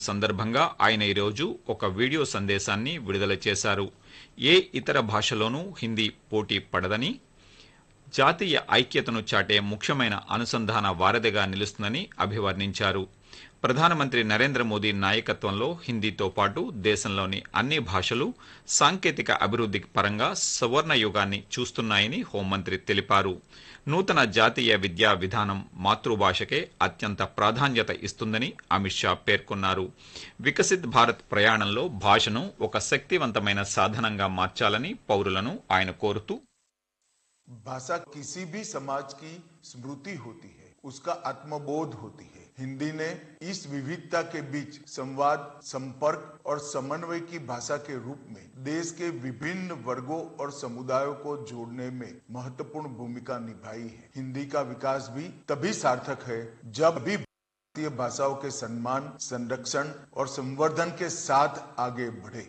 సందర్భంగా ఆయన ఈరోజు ఒక వీడియో సందేశాన్ని విడుదల చేశారు ఏ ఇతర భాషలోనూ హిందీ పోటీ పడదని జాతీయ ఐక్యతను చాటే ముఖ్యమైన అనుసంధాన వారధిగా నిలుస్తుందని అభివర్ణించారు ప్రధానమంత్రి నరేంద్ర మోదీ నాయకత్వంలో హిందీతో పాటు దేశంలోని అన్ని భాషలు సాంకేతిక అభివృద్ధి పరంగా సువర్ణ యుగాన్ని చూస్తున్నాయని హోంమంత్రి తెలిపారు నూతన జాతీయ విద్యా విధానం మాతృభాషకే అత్యంత ప్రాధాన్యత ఇస్తుందని అమిత్ షా పేర్కొన్నారు వికసిత్ భారత్ ప్రయాణంలో భాషను ఒక శక్తివంతమైన సాధనంగా మార్చాలని పౌరులను ఆయన కోరుతూ भाषा किसी भी समाज की स्मृति होती है उसका आत्मबोध होती है हिंदी ने इस विविधता के बीच संवाद संपर्क और समन्वय की भाषा के रूप में देश के विभिन्न वर्गों और समुदायों को जोड़ने में महत्वपूर्ण भूमिका निभाई है हिंदी का विकास भी तभी सार्थक है जब भी भारतीय भाषाओं के सम्मान संरक्षण और संवर्धन के साथ आगे बढ़े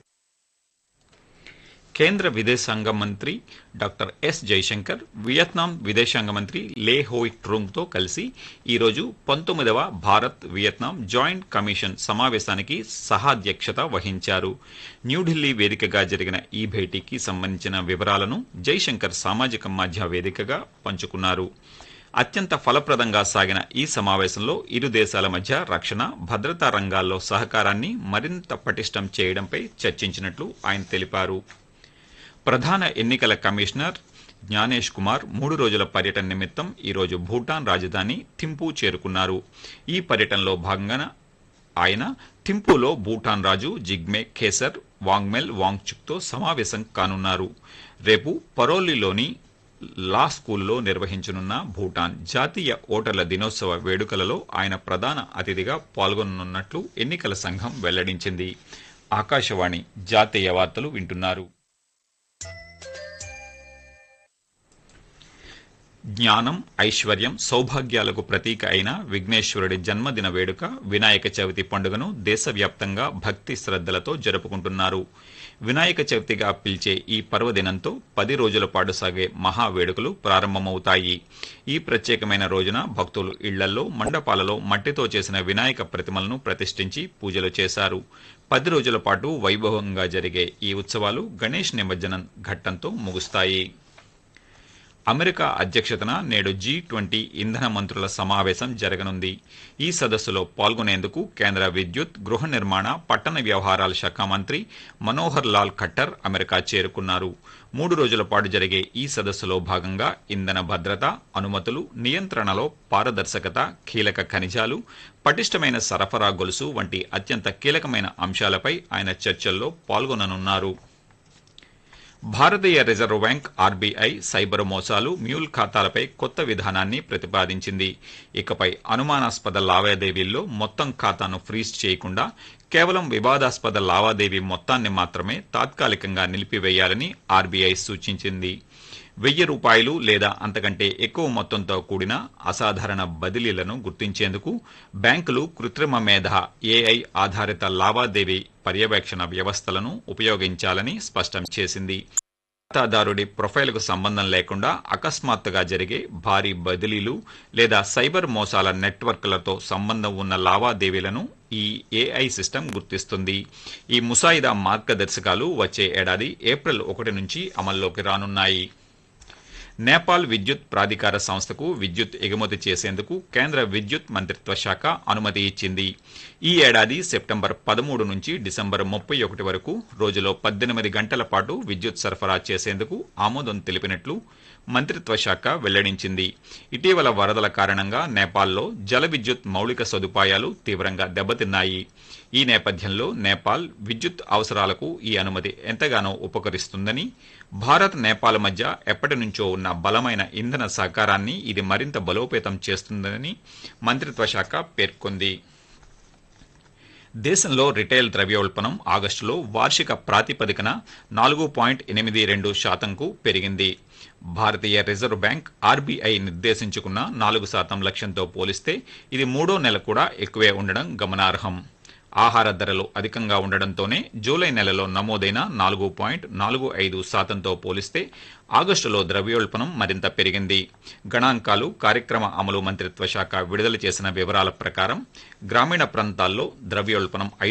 కేంద్ర విదేశాంగ మంత్రి డాక్టర్ ఎస్ జైశంకర్ వియత్నాం విదేశాంగ మంత్రి లే హోయ్ ట్రూంగ్తో కలిసి ఈరోజు పంతొమ్మిదవ భారత్ వియత్నాం జాయింట్ కమిషన్ సమావేశానికి సహాధ్యక్షత వహించారు న్యూఢిల్లీ వేదికగా జరిగిన ఈ భేటీకి సంబంధించిన వివరాలను జైశంకర్ సామాజిక మాధ్య వేదికగా పంచుకున్నారు అత్యంత ఫలప్రదంగా సాగిన ఈ సమావేశంలో ఇరు దేశాల మధ్య రక్షణ భద్రతా రంగాల్లో సహకారాన్ని మరింత పటిష్టం చేయడంపై చర్చించినట్లు ఆయన తెలిపారు ప్రధాన ఎన్నికల కమిషనర్ జ్ఞానేష్ కుమార్ మూడు రోజుల పర్యటన నిమిత్తం ఈరోజు భూటాన్ రాజధాని థింపూ చేరుకున్నారు ఈ పర్యటనలో భాగంగా ఆయన థింపూలో భూటాన్ రాజు జిగ్మే ఖేసర్ వాంగ్మెల్ వాంగ్చుక్తో సమావేశం కానున్నారు రేపు పరోలిలోని లా స్కూల్లో నిర్వహించనున్న భూటాన్ జాతీయ ఓటర్ల దినోత్సవ వేడుకలలో ఆయన ప్రధాన అతిథిగా పాల్గొననున్నట్లు ఎన్నికల సంఘం వెల్లడించింది ఆకాశవాణి జాతీయ వార్తలు వింటున్నారు జ్ఞానం ఐశ్వర్యం సౌభాగ్యాలకు ప్రతీక అయిన విఘ్నేశ్వరుడి జన్మదిన వేడుక వినాయక చవితి పండుగను దేశవ్యాప్తంగా భక్తి శ్రద్ధలతో జరుపుకుంటున్నారు వినాయక చవితిగా పిలిచే ఈ పర్వదినంతో పది రోజుల పాటు సాగే మహా వేడుకలు ప్రారంభమవుతాయి ఈ ప్రత్యేకమైన రోజున భక్తులు ఇళ్లలో మండపాలలో మట్టితో చేసిన వినాయక ప్రతిమలను ప్రతిష్ఠించి పూజలు చేశారు పది రోజుల పాటు వైభవంగా జరిగే ఈ ఉత్సవాలు గణేష్ నిమజ్జనం ఘట్టంతో ముగుస్తాయి అమెరికా అధ్యక్షతన నేడు జీ ట్వంటీ ఇంధన మంత్రుల సమావేశం జరగనుంది ఈ సదస్సులో పాల్గొనేందుకు కేంద్ర విద్యుత్ గృహ నిర్మాణ పట్టణ వ్యవహారాల శాఖ మంత్రి మనోహర్ లాల్ ఖట్టర్ అమెరికా చేరుకున్నారు మూడు రోజుల పాటు జరిగే ఈ సదస్సులో భాగంగా ఇంధన భద్రత అనుమతులు నియంత్రణలో పారదర్శకత కీలక ఖనిజాలు పటిష్టమైన సరఫరా గొలుసు వంటి అత్యంత కీలకమైన అంశాలపై ఆయన చర్చల్లో పాల్గొననున్నారు భారతీయ రిజర్వ్ బ్యాంక్ ఆర్బీఐ సైబర్ మోసాలు మ్యూల్ ఖాతాలపై కొత్త విధానాన్ని ప్రతిపాదించింది ఇకపై అనుమానాస్పద లావాదేవీల్లో మొత్తం ఖాతాను ఫ్రీజ్ చేయకుండా కేవలం వివాదాస్పద లావాదేవీ మొత్తాన్ని మాత్రమే తాత్కాలికంగా నిలిపివేయాలని ఆర్బీఐ సూచించింది వెయ్యి రూపాయలు లేదా అంతకంటే ఎక్కువ మొత్తంతో కూడిన అసాధారణ బదిలీలను గుర్తించేందుకు బ్యాంకులు కృత్రిమ మేధ ఏఐ ఆధారిత లావాదేవీ పర్యవేక్షణ వ్యవస్థలను ఉపయోగించాలని స్పష్టం చేసింది ఖాతాదారుడి ప్రొఫైల్కు సంబంధం లేకుండా అకస్మాత్తుగా జరిగే భారీ బదిలీలు లేదా సైబర్ మోసాల నెట్వర్క్లతో సంబంధం ఉన్న లావాదేవీలను ఈ ఏఐ సిస్టమ్ గుర్తిస్తుంది ఈ ముసాయిదా మార్గదర్శకాలు వచ్చే ఏడాది ఏప్రిల్ ఒకటి నుంచి అమల్లోకి రానున్నాయి నేపాల్ విద్యుత్ ప్రాధికార సంస్థకు విద్యుత్ ఎగుమతి చేసేందుకు కేంద్ర విద్యుత్ మంత్రిత్వ శాఖ అనుమతి ఇచ్చింది ఈ ఏడాది సెప్టెంబర్ పదమూడు నుంచి డిసెంబర్ ముప్పై ఒకటి వరకు రోజులో పద్దెనిమిది గంటల పాటు విద్యుత్ సరఫరా చేసేందుకు ఆమోదం తెలిపినట్లు మంత్రిత్వ శాఖ వెల్లడించింది ఇటీవల వరదల కారణంగా నేపాల్లో జల విద్యుత్ మౌలిక సదుపాయాలు తీవ్రంగా దెబ్బతిన్నాయి ఈ నేపథ్యంలో నేపాల్ విద్యుత్ అవసరాలకు ఈ అనుమతి ఎంతగానో ఉపకరిస్తుందని భారత్ నేపాల్ మధ్య ఎప్పటి నుంచో ఉన్న బలమైన ఇంధన సహకారాన్ని ఇది మరింత బలోపేతం చేస్తుందని మంత్రిత్వ శాఖ పేర్కొంది దేశంలో రిటైల్ ద్రవ్యోల్బణం ఆగస్టులో వార్షిక ప్రాతిపదికన నాలుగు పాయింట్ ఎనిమిది రెండు శాతంకు పెరిగింది భారతీయ రిజర్వ్ బ్యాంక్ ఆర్బీఐ నిర్దేశించుకున్న నాలుగు శాతం లక్ష్యంతో పోలిస్తే ఇది మూడో నెల కూడా ఎక్కువే ఉండడం గమనార్హం ఆహార ధరలు అధికంగా ఉండడంతోనే జూలై నెలలో నమోదైన నాలుగు పాయింట్ నాలుగు ఐదు శాతంతో పోలిస్తే ఆగస్టులో ద్రవ్యోల్బణం మరింత పెరిగింది గణాంకాలు కార్యక్రమ అమలు మంత్రిత్వ శాఖ విడుదల చేసిన వివరాల ప్రకారం గ్రామీణ ప్రాంతాల్లో ద్రవ్యోల్బణం